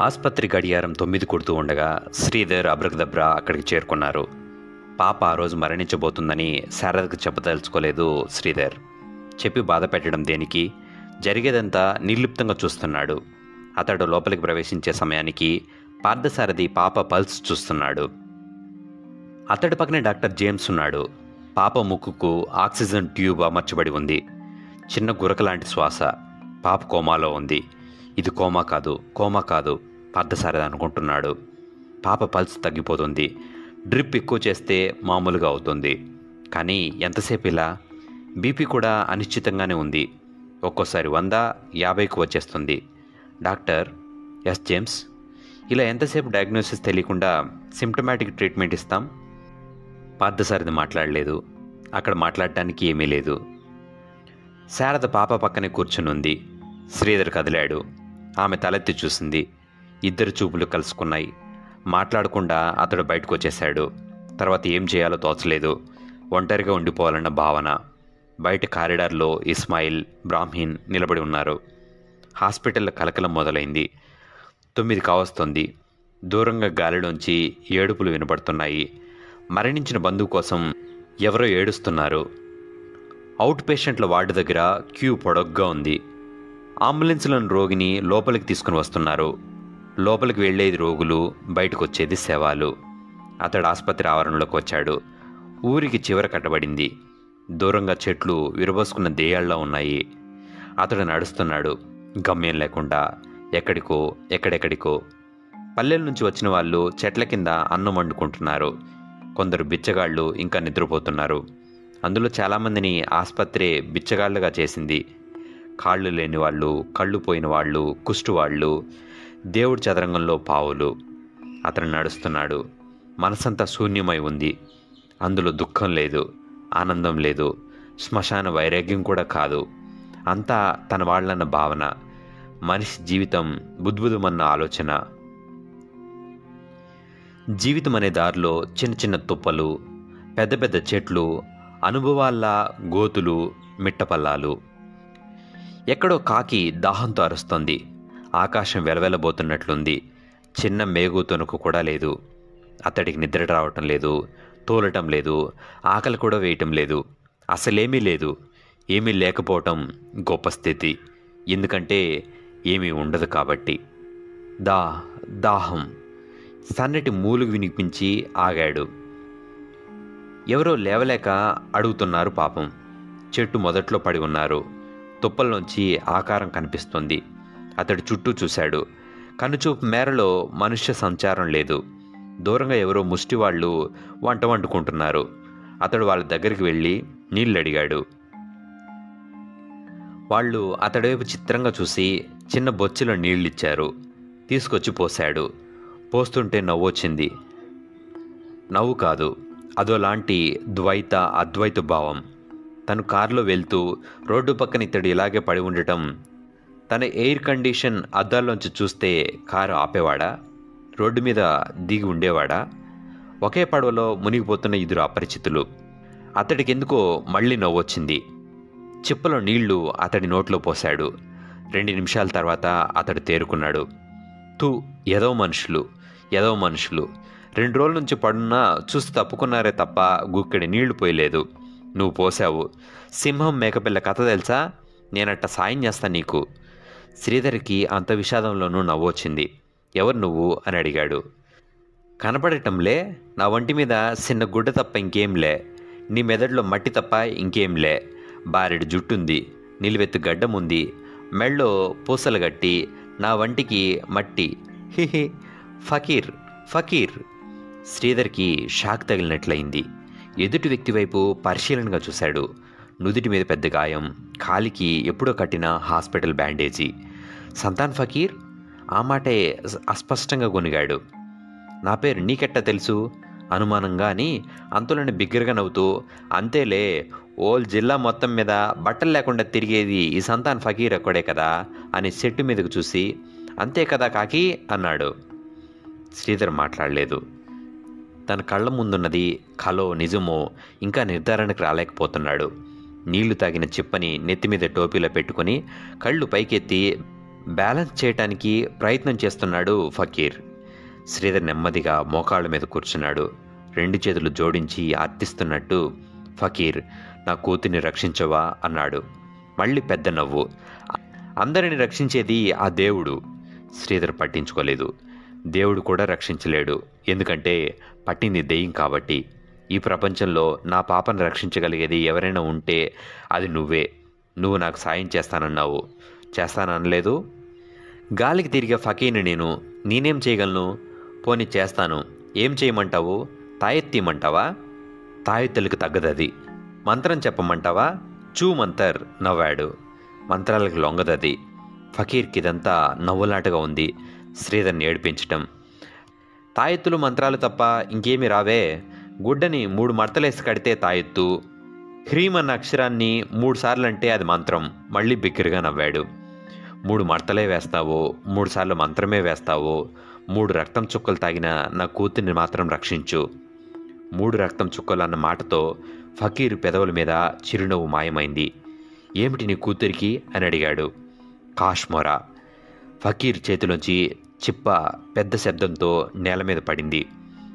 ఆసుపత్రి గడియారం తొమ్మిది కొడుతూ ఉండగా శ్రీధర్ అబ్రకదబ్రా అక్కడికి చేరుకున్నారు పాప ఆ రోజు మరణించబోతుందని శారదకు చెప్పదలుచుకోలేదు శ్రీధర్ చెప్పి బాధ పెట్టడం దేనికి జరిగేదంతా నిర్లిప్తంగా చూస్తున్నాడు అతడు లోపలికి ప్రవేశించే సమయానికి పార్థసారథి పాప పల్స్ చూస్తున్నాడు అతడి పక్కనే డాక్టర్ జేమ్స్ ఉన్నాడు పాప ముక్కుకు ఆక్సిజన్ ట్యూబ్ అమర్చబడి ఉంది చిన్న గురక లాంటి శ్వాస పాప కోమాలో ఉంది ఇది కోమా కాదు కోమా కాదు పార్థసారథి అనుకుంటున్నాడు పాప పల్స్ తగ్గిపోతుంది డ్రిప్ ఎక్కువ చేస్తే మామూలుగా అవుతుంది కానీ ఎంతసేపు ఇలా బీపీ కూడా అనిశ్చితంగానే ఉంది ఒక్కోసారి వంద యాభైకి వచ్చేస్తుంది డాక్టర్ ఎస్ జేమ్స్ ఇలా ఎంతసేపు డయాగ్నోసిస్ తెలియకుండా సిమ్టమాటిక్ ట్రీట్మెంట్ ఇస్తాం పార్థసారథి మాట్లాడలేదు అక్కడ మాట్లాడటానికి ఏమీ లేదు శారద పాప పక్కనే కూర్చునుంది శ్రీధర్ కదిలాడు ఆమె తలెత్తి చూసింది ఇద్దరు చూపులు కలుసుకున్నాయి మాట్లాడకుండా అతడు బయటకు వచ్చేశాడు తర్వాత ఏం చేయాలో తోచలేదు ఒంటరిగా ఉండిపోవాలన్న భావన బయట కారిడార్లో ఇస్మాయిల్ బ్రాహ్మిన్ నిలబడి ఉన్నారు హాస్పిటల్లో కలకలం మొదలైంది తొమ్మిది కావస్తుంది దూరంగా గాలిలోంచి ఏడుపులు వినపడుతున్నాయి మరణించిన బంధువు కోసం ఎవరో ఏడుస్తున్నారు అవుట్ పేషెంట్ల వార్డు దగ్గర క్యూ పొడగ్గా ఉంది అంబులెన్స్లోని రోగిని లోపలికి తీసుకుని వస్తున్నారు లోపలికి వెళ్ళేది రోగులు బయటకు వచ్చేది శవాలు అతడు ఆసుపత్రి ఆవరణలోకి వచ్చాడు ఊరికి చివర కట్టబడింది దూరంగా చెట్లు విరబోసుకున్న దేయాళ్ళ ఉన్నాయి అతడు నడుస్తున్నాడు గమ్యం లేకుండా ఎక్కడికో ఎక్కడెక్కడికో పల్లెల నుంచి వచ్చిన వాళ్ళు చెట్ల కింద అన్నం వండుకుంటున్నారు కొందరు బిచ్చగాళ్ళు ఇంకా నిద్రపోతున్నారు అందులో చాలామందిని ఆసుపత్రి బిచ్చగాళ్ళుగా చేసింది కాళ్ళు లేని వాళ్ళు కళ్ళు పోయిన వాళ్ళు కుష్టు వాళ్ళు దేవుడి చదరంగంలో పావులు అతను నడుస్తున్నాడు మనసంతా శూన్యమై ఉంది అందులో దుఃఖం లేదు ఆనందం లేదు శ్మశాన వైరాగ్యం కూడా కాదు అంతా తన వాళ్ళన్న భావన మనిషి జీవితం బుద్బుదమన్న ఆలోచన జీవితం అనే దారిలో చిన్న చిన్న తుప్పలు పెద్ద పెద్ద చెట్లు అనుభవాల గోతులు మిట్టపల్లాలు ఎక్కడో కాకి దాహంతో అరుస్తోంది ఆకాశం వెలవెలబోతున్నట్లుంది చిన్న మేగు తొనుకు కూడా లేదు అతడికి నిద్ర రావటం లేదు తోలటం లేదు ఆకలి కూడా వేయటం లేదు అసలేమీ లేదు ఏమీ లేకపోవటం గొప్ప స్థితి ఎందుకంటే ఏమీ ఉండదు కాబట్టి దా దాహం సన్నటి మూలుగు వినిపించి ఆగాడు ఎవరో లేవలేక అడుగుతున్నారు పాపం చెట్టు మొదట్లో పడి ఉన్నారు తుప్పల్లోంచి ఆకారం కనిపిస్తుంది అతడు చుట్టూ చూశాడు కనుచూపు మేరలో మనుష్య సంచారం లేదు దూరంగా ఎవరో ముష్టివాళ్ళు వంట వండుకుంటున్నారు అతడు వాళ్ళ దగ్గరికి వెళ్ళి నీళ్ళు అడిగాడు వాళ్ళు అతడి వైపు చిత్రంగా చూసి చిన్న బొచ్చులో నీళ్ళిచ్చారు తీసుకొచ్చి పోశాడు పోస్తుంటే నవ్వు వచ్చింది నవ్వు కాదు అదోలాంటి ద్వైత అద్వైత భావం తను కారులో వెళ్తూ రోడ్డు పక్కన ఇతడు ఇలాగే పడి ఉండటం తన ఎయిర్ కండిషన్ అద్దాల్లోంచి చూస్తే కారు ఆపేవాడా రోడ్డు మీద దిగి ఉండేవాడా ఒకే పడవలో మునిగిపోతున్న ఇద్దరు అపరిచితులు అతడికి ఎందుకో మళ్ళీ నవ్వొచ్చింది చిప్పలో నీళ్లు అతడి నోట్లో పోశాడు రెండు నిమిషాల తర్వాత అతడు తేరుకున్నాడు తూ ఎదో మనుషులు ఎదో మనుషులు రెండు రోజుల నుంచి పడున్నా చూసి తప్పుకున్నారే తప్ప గుక్కడి నీళ్లు పోయలేదు నువ్వు పోసావు సింహం మేకపిల్ల కథ తెలుసా నేనట్ట సాయం చేస్తా నీకు శ్రీధర్కి అంత విషాదంలోనూ నవ్వొచ్చింది ఎవరు నువ్వు అని అడిగాడు కనపడటంలే నా వంటి మీద చిన్న గుడ్డ తప్ప ఇంకేంలే నీ మెదడులో మట్టి తప్ప ఇంకేంలే బారెడు జుట్టుంది నిలువెత్తు గడ్డం ఉంది మెళ్ళో పూసలు గట్టి నా వంటికి మట్టి హిహి ఫకీర్ ఫకీర్ శ్రీధర్కి షాక్ తగిలినట్లయింది ఎదుటి వ్యక్తి వైపు పరిశీలనగా చూశాడు నుదుటి మీద పెద్ద గాయం కాలికి ఎప్పుడో కట్టిన హాస్పిటల్ బ్యాండేజీ సంతాన్ ఫకీర్ ఆ మాటే అస్పష్టంగా కొనిగాడు నా పేరు నీకెట్టా తెలుసు అనుమానంగా అని అంతులని బిగ్గరగా నవ్వుతూ అంతేలే ఓల్ జిల్లా మొత్తం మీద బట్టలు లేకుండా తిరిగేది ఈ సంతాన్ ఫకీర్ ఒక్కడే కదా అని చెట్టు మీదకు చూసి అంతే కదా కాకి అన్నాడు శ్రీధర్ మాట్లాడలేదు తన కళ్ళ ముందున్నది కలో నిజమో ఇంకా నిర్ధారణకు రాలేకపోతున్నాడు నీళ్లు తాగిన చిప్పని నెత్తి మీద టోపీలో పెట్టుకుని కళ్ళు పైకెత్తి బ్యాలెన్స్ చేయటానికి ప్రయత్నం చేస్తున్నాడు ఫకీర్ శ్రీధర్ నెమ్మదిగా మోకాళ్ళ మీద కూర్చున్నాడు రెండు చేతులు జోడించి అర్థిస్తున్నట్టు ఫకీర్ నా కూతుర్ని రక్షించవా అన్నాడు మళ్ళీ పెద్ద నవ్వు అందరిని రక్షించేది ఆ దేవుడు శ్రీధర్ పట్టించుకోలేదు దేవుడు కూడా రక్షించలేడు ఎందుకంటే పట్టింది దెయ్యం కాబట్టి ఈ ప్రపంచంలో నా పాపను రక్షించగలిగేది ఎవరైనా ఉంటే అది నువ్వే నువ్వు నాకు సాయం చేస్తానన్నావు చేస్తాననలేదు గాలికి తిరిగే ఫకీని నేను నేనేం చేయగలను పోనీ చేస్తాను ఏం చేయమంటావు తాయెత్తిమంటావా తాయెత్తులకు తగ్గదది మంత్రం చెప్పమంటావా చూ మంతర్ నవ్వాడు మంత్రాలకు లొంగదది ఫకీర్కి ఇదంతా నవ్వులాటగా ఉంది శ్రీధర్ని ఏడిపించటం తాయెత్తులు మంత్రాలు తప్ప ఇంకేమి రావే గుడ్డని మూడు మడతలేసి కడితే తాయెత్తు హ్రీమ్ అన్న అక్షరాన్ని మూడు సార్లు అంటే అది మంత్రం మళ్ళీ బిగ్గరగా నవ్వాడు మూడు మడతలే వేస్తావో మూడు సార్లు మంత్రమే వేస్తావో మూడు రక్తం చుక్కలు తాగిన నా కూతుర్ని మాత్రం రక్షించు మూడు రక్తం చుక్కలు అన్న మాటతో ఫకీర్ పెదవుల మీద చిరునవ్వు మాయమైంది ఏమిటి నీ కూతురికి అని అడిగాడు కాశ్మోరా ఫకీర్ చేతిలోంచి చిప్ప పెద్ద శబ్దంతో నేల మీద పడింది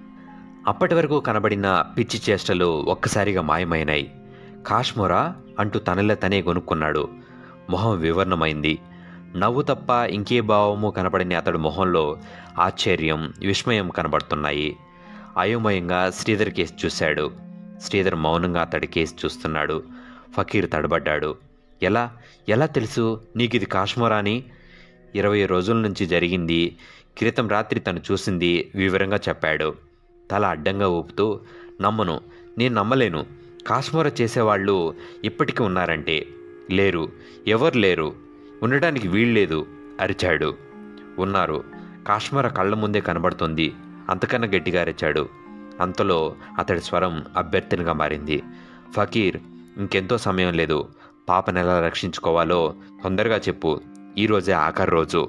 అప్పటి వరకు కనబడిన పిచ్చి చేష్టలు ఒక్కసారిగా మాయమైనాయి కాశ్మోరా అంటూ తనలో తనే కొనుక్కున్నాడు మొహం వివరణమైంది నవ్వు తప్ప ఇంకే భావము కనబడని అతడు మొహంలో ఆశ్చర్యం విస్మయం కనబడుతున్నాయి అయోమయంగా శ్రీధర్ కేసు చూశాడు శ్రీధర్ మౌనంగా అతడి కేసు చూస్తున్నాడు ఫకీర్ తడబడ్డాడు ఎలా ఎలా తెలుసు నీకు ఇది కాశ్మోరా అని ఇరవై రోజుల నుంచి జరిగింది క్రితం రాత్రి తను చూసింది వివరంగా చెప్పాడు తల అడ్డంగా ఊపుతూ నమ్మను నేను నమ్మలేను కాశ్మోర చేసేవాళ్ళు ఇప్పటికీ ఉన్నారంటే లేరు ఎవరు లేరు ఉండడానికి వీల్లేదు అరిచాడు ఉన్నారు కాశ్మీర కళ్ళ ముందే కనబడుతుంది అంతకన్నా గట్టిగా అరిచాడు అంతలో అతడి స్వరం అభ్యర్థనగా మారింది ఫకీర్ ఇంకెంతో సమయం లేదు పాపను ఎలా రక్షించుకోవాలో తొందరగా చెప్పు ఈరోజే ఆఖరి రోజు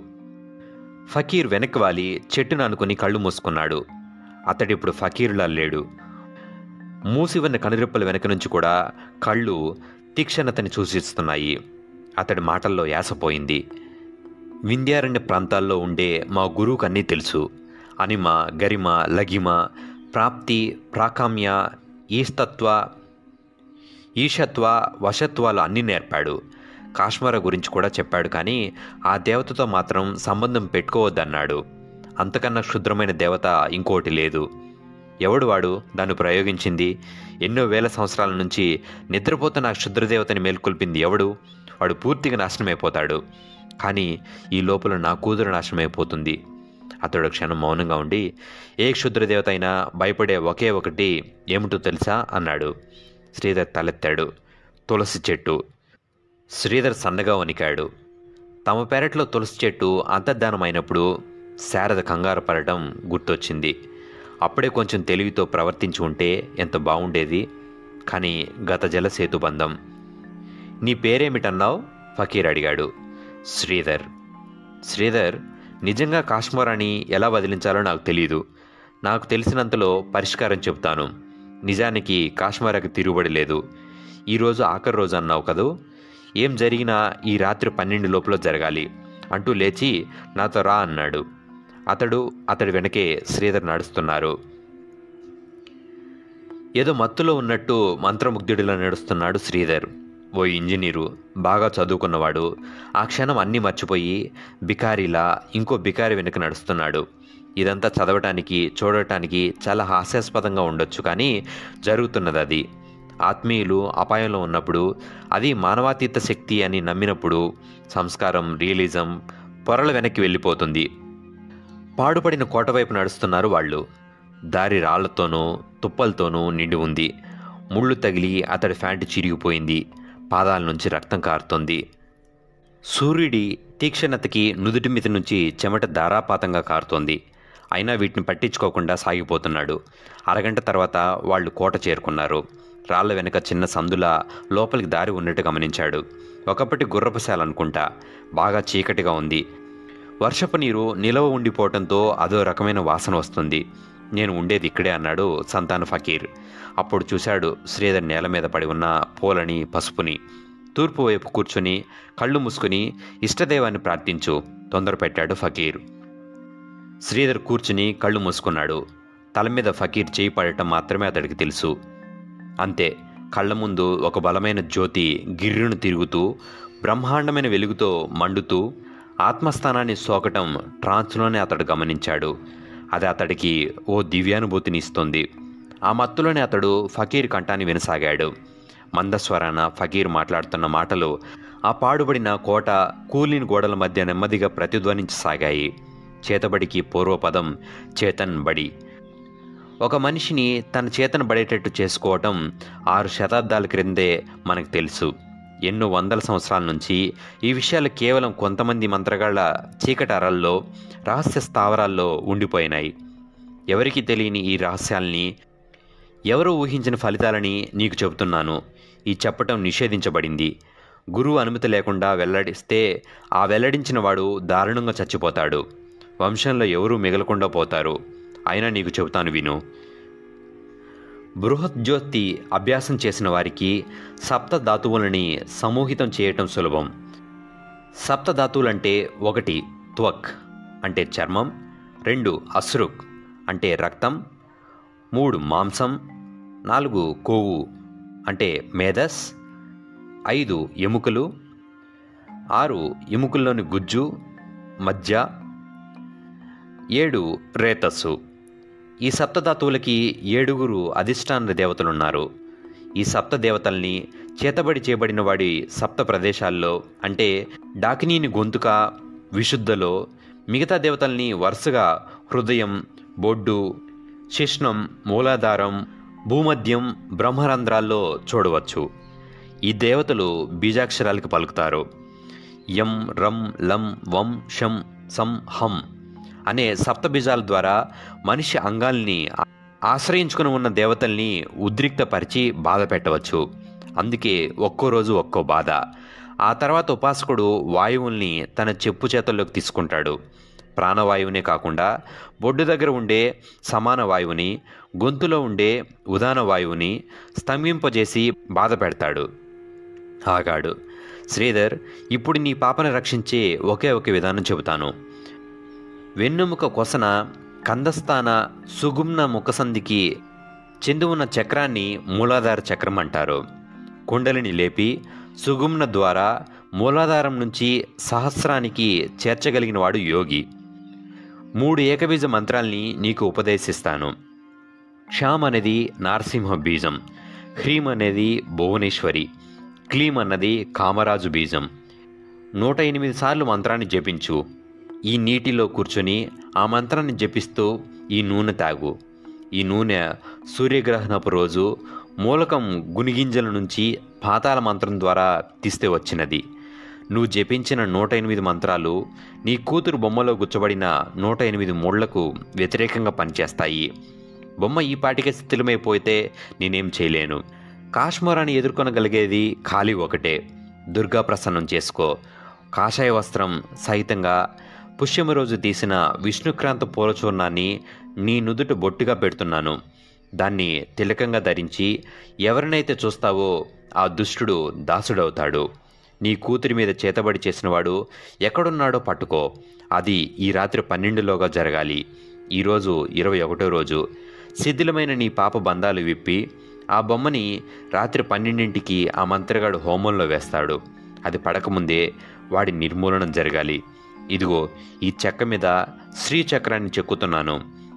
ఫకీర్ వెనక్కి వాలి చెట్టును అనుకుని కళ్ళు మూసుకున్నాడు అతడిప్పుడు ఫకీర్లా లేడు మూసి ఉన్న కనురెప్పల వెనక నుంచి కూడా కళ్ళు తీక్షణతని సూచిస్తున్నాయి అతడి మాటల్లో యాసపోయింది వింధ్యారణ్య ప్రాంతాల్లో ఉండే మా గురువుకు అన్నీ తెలుసు అనిమ గరిమ లగిమ ప్రాప్తి ప్రాకామ్య ఈస్తత్వ ఈషత్వ వశత్వాలు అన్నీ నేర్పాడు కాశ్మీర గురించి కూడా చెప్పాడు కానీ ఆ దేవతతో మాత్రం సంబంధం పెట్టుకోవద్దన్నాడు అంతకన్నా క్షుద్రమైన దేవత ఇంకోటి లేదు ఎవడు వాడు దాన్ని ప్రయోగించింది ఎన్నో వేల సంవత్సరాల నుంచి నిద్రపోతున్న ఆ క్షుద్రదేవతని మేల్కొల్పింది ఎవడు వాడు పూర్తిగా నాశనమైపోతాడు కానీ ఈ లోపల నా కూతురు నాశనమైపోతుంది అతడు క్షణం మౌనంగా ఉండి ఏ క్షుద్రదేవత అయినా భయపడే ఒకే ఒకటి ఏమిటో తెలుసా అన్నాడు శ్రీధర్ తలెత్తాడు తులసి చెట్టు శ్రీధర్ సన్నగా వణికాడు తమ పెరట్లో తులసి చెట్టు అంతర్ధానం అయినప్పుడు శారద కంగారు పడటం గుర్తొచ్చింది అప్పుడే కొంచెం తెలివితో ప్రవర్తించి ఉంటే ఎంత బాగుండేది కానీ గత జల సేతుబంధం నీ పేరేమిటన్నావు ఫకీర్ అడిగాడు శ్రీధర్ శ్రీధర్ నిజంగా కాశ్మీరాన్ని ఎలా వదిలించాలో నాకు తెలియదు నాకు తెలిసినంతలో పరిష్కారం చెబుతాను నిజానికి కాశ్మీరాకి తిరుగుబడి లేదు ఈరోజు ఆఖరి రోజు అన్నావు కదూ ఏం జరిగినా ఈ రాత్రి పన్నెండు లోపల జరగాలి అంటూ లేచి నాతో రా అన్నాడు అతడు అతడి వెనకే శ్రీధర్ నడుస్తున్నారు ఏదో మత్తులో ఉన్నట్టు మంత్రముగ్ధుడిలా నడుస్తున్నాడు శ్రీధర్ ఓ ఇంజనీరు బాగా చదువుకున్నవాడు ఆ క్షణం అన్నీ మర్చిపోయి బికారిలా ఇంకో బికారి వెనుక నడుస్తున్నాడు ఇదంతా చదవటానికి చూడటానికి చాలా హాస్యాస్పదంగా ఉండొచ్చు కానీ జరుగుతున్నది అది ఆత్మీయులు అపాయంలో ఉన్నప్పుడు అది మానవాతీత శక్తి అని నమ్మినప్పుడు సంస్కారం రియలిజం పొరల వెనక్కి వెళ్ళిపోతుంది పాడుపడిన కోట వైపు నడుస్తున్నారు వాళ్ళు దారి రాళ్లతోనూ తుప్పలతోనూ నిండి ఉంది ముళ్ళు తగిలి అతడి ఫ్యాంటు చిరిగిపోయింది పాదాల నుంచి రక్తం కారుతోంది సూర్యుడి తీక్షణతకి నుదుటి మీద నుంచి చెమట ధారాపాతంగా కారుతోంది అయినా వీటిని పట్టించుకోకుండా సాగిపోతున్నాడు అరగంట తర్వాత వాళ్ళు కోట చేరుకున్నారు రాళ్ల వెనుక చిన్న సందులా లోపలికి దారి ఉన్నట్టు గమనించాడు ఒకప్పటి గుర్రపశాల అనుకుంటా బాగా చీకటిగా ఉంది వర్షపు నీరు నిలవ ఉండిపోవటంతో అదో రకమైన వాసన వస్తుంది నేను ఉండేది ఇక్కడే అన్నాడు సంతాన్ ఫకీర్ అప్పుడు చూశాడు శ్రీధర్ నేల మీద పడి ఉన్న పూలని పసుపుని తూర్పు వైపు కూర్చుని కళ్ళు మూసుకుని ఇష్టదేవాన్ని ప్రార్థించు తొందర పెట్టాడు ఫకీర్ శ్రీధర్ కూర్చుని కళ్ళు మూసుకున్నాడు తల మీద ఫకీర్ చేయి పడటం మాత్రమే అతడికి తెలుసు అంతే కళ్ళ ముందు ఒక బలమైన జ్యోతి గిర్రును తిరుగుతూ బ్రహ్మాండమైన వెలుగుతో మండుతూ ఆత్మస్థానాన్ని సోకటం ట్రాన్స్లోనే అతడు గమనించాడు అది అతడికి ఓ దివ్యానుభూతిని ఇస్తుంది ఆ మత్తులోనే అతడు ఫకీర్ కంఠాన్ని వినసాగాడు మందస్వరాన ఫకీర్ మాట్లాడుతున్న మాటలు ఆ పాడుబడిన కోట కూలిన గోడల మధ్య నెమ్మదిగా ప్రతిధ్వనించసాగాయి చేతబడికి పూర్వపదం చేతన్ బడి ఒక మనిషిని తన చేతన పడేటట్టు చేసుకోవటం ఆరు శతాబ్దాల క్రిందే మనకు తెలుసు ఎన్నో వందల సంవత్సరాల నుంచి ఈ విషయాలు కేవలం కొంతమంది మంత్రగాళ్ల చీకటి అరల్లో రహస్య స్థావరాల్లో ఉండిపోయినాయి ఎవరికి తెలియని ఈ రహస్యాల్ని ఎవరు ఊహించిన ఫలితాలని నీకు చెబుతున్నాను ఈ చెప్పటం నిషేధించబడింది గురువు అనుమతి లేకుండా వెల్లడిస్తే ఆ వెల్లడించిన వాడు దారుణంగా చచ్చిపోతాడు వంశంలో ఎవరూ మిగలకుండా పోతారు అయినా నీకు చెబుతాను విను బృహజ్యోతి అభ్యాసం చేసిన వారికి సప్త ధాతువులని సమూహితం చేయటం సులభం సప్త ధాతువులంటే ఒకటి త్వక్ అంటే చర్మం రెండు అశ్రుక్ అంటే రక్తం మూడు మాంసం నాలుగు కొవ్వు అంటే మేధస్ ఐదు ఎముకలు ఆరు ఎముకల్లోని గుజ్జు మధ్య ఏడు రేతస్సు ఈ సప్తధాతువులకి ఏడుగురు అధిష్టాన దేవతలున్నారు ఈ సప్త దేవతల్ని చేతబడి చేయబడిన వాడి సప్త ప్రదేశాల్లో అంటే డాకినీని గొంతుక విశుద్ధలో మిగతా దేవతల్ని వరుసగా హృదయం బొడ్డు శిష్ణం మూలాధారం భూమధ్యం బ్రహ్మరంధ్రాల్లో చూడవచ్చు ఈ దేవతలు బీజాక్షరాలకి పలుకుతారు యం రం లం వం షం సం హం అనే సప్తబీజాల ద్వారా మనిషి అంగాల్ని ఆశ్రయించుకుని ఉన్న దేవతల్ని ఉద్రిక్తపరిచి బాధ పెట్టవచ్చు అందుకే ఒక్కో రోజు ఒక్కో బాధ ఆ తర్వాత ఉపాసకుడు వాయువుల్ని తన చెప్పు చేతల్లోకి తీసుకుంటాడు ప్రాణవాయువునే కాకుండా బొడ్డు దగ్గర ఉండే సమాన వాయువుని గొంతులో ఉండే ఉదాన వాయువుని స్తంభింపజేసి బాధ పెడతాడు ఆగాడు శ్రీధర్ ఇప్పుడు నీ పాపను రక్షించే ఒకే ఒక విధానం చెబుతాను వెన్నెముక కొసన కందస్థాన సుగుమ్న ముఖసంధికి చెంది ఉన్న చక్రాన్ని మూలాధార చక్రం అంటారు కుండలిని లేపి సుగుమ్న ద్వారా మూలాధారం నుంచి సహస్రానికి చేర్చగలిగిన వాడు యోగి మూడు ఏకబీజ మంత్రాల్ని నీకు ఉపదేశిస్తాను క్షామ్ అనేది నారసింహ బీజం హ్రీం అనేది భువనేశ్వరి క్లీం అన్నది కామరాజు బీజం నూట ఎనిమిది సార్లు మంత్రాన్ని జపించు ఈ నీటిలో కూర్చొని ఆ మంత్రాన్ని జపిస్తూ ఈ నూనె తాగు ఈ నూనె సూర్యగ్రహణపు రోజు మూలకం గునిగింజల నుంచి పాతాల మంత్రం ద్వారా తీస్తే వచ్చినది నువ్వు జపించిన నూట ఎనిమిది మంత్రాలు నీ కూతురు బొమ్మలో గుచ్చబడిన నూట ఎనిమిది మూళ్లకు వ్యతిరేకంగా పనిచేస్తాయి బొమ్మ ఈ పాటికే స్థితిలమైపోతే నేనేం చేయలేను కాశ్మీరాన్ని ఎదుర్కొనగలిగేది ఖాళీ ఒకటే దుర్గా ప్రసన్నం చేసుకో కాషాయ వస్త్రం సహితంగా పుష్యమి రోజు తీసిన విష్ణుక్రాంత పూలచూర్ణాన్ని నీ నుదుట బొట్టుగా పెడుతున్నాను దాన్ని తిలకంగా ధరించి ఎవరినైతే చూస్తావో ఆ దుష్టుడు దాసుడవుతాడు నీ కూతురి మీద చేతబడి చేసినవాడు ఎక్కడున్నాడో పట్టుకో అది ఈ రాత్రి పన్నెండులోగా జరగాలి ఈరోజు ఇరవై ఒకటో రోజు శిథిలమైన నీ పాప బంధాలు విప్పి ఆ బొమ్మని రాత్రి పన్నెండింటికి ఆ మంత్రగాడు హోమంలో వేస్తాడు అది పడకముందే వాడి నిర్మూలనం జరగాలి ఇదిగో ఈ చెక్క మీద శ్రీచక్రాన్ని చెక్కుతున్నాను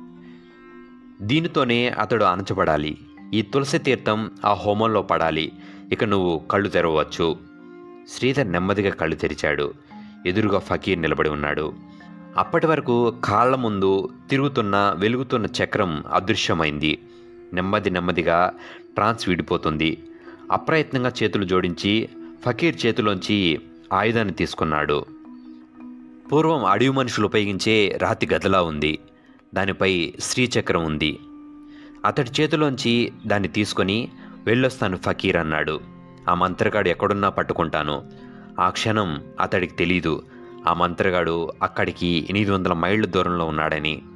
దీనితోనే అతడు అణచబడాలి ఈ తులసి తీర్థం ఆ హోమంలో పడాలి ఇక నువ్వు కళ్ళు తెరవచ్చు శ్రీధర్ నెమ్మదిగా కళ్ళు తెరిచాడు ఎదురుగా ఫకీర్ నిలబడి ఉన్నాడు అప్పటి వరకు కాళ్ళ ముందు తిరుగుతున్న వెలుగుతున్న చక్రం అదృశ్యమైంది నెమ్మది నెమ్మదిగా ట్రాన్స్ విడిపోతుంది అప్రయత్నంగా చేతులు జోడించి ఫకీర్ చేతిలోంచి ఆయుధాన్ని తీసుకున్నాడు పూర్వం అడవి మనుషులు ఉపయోగించే రాతి గదలా ఉంది దానిపై శ్రీచక్రం ఉంది అతడి చేతిలోంచి దాన్ని తీసుకొని వెళ్ళొస్తాను ఫకీర్ అన్నాడు ఆ మంత్రగాడు ఎక్కడున్నా పట్టుకుంటాను ఆ క్షణం అతడికి తెలీదు ఆ మంత్రగాడు అక్కడికి ఎనిమిది వందల మైళ్ళ దూరంలో ఉన్నాడని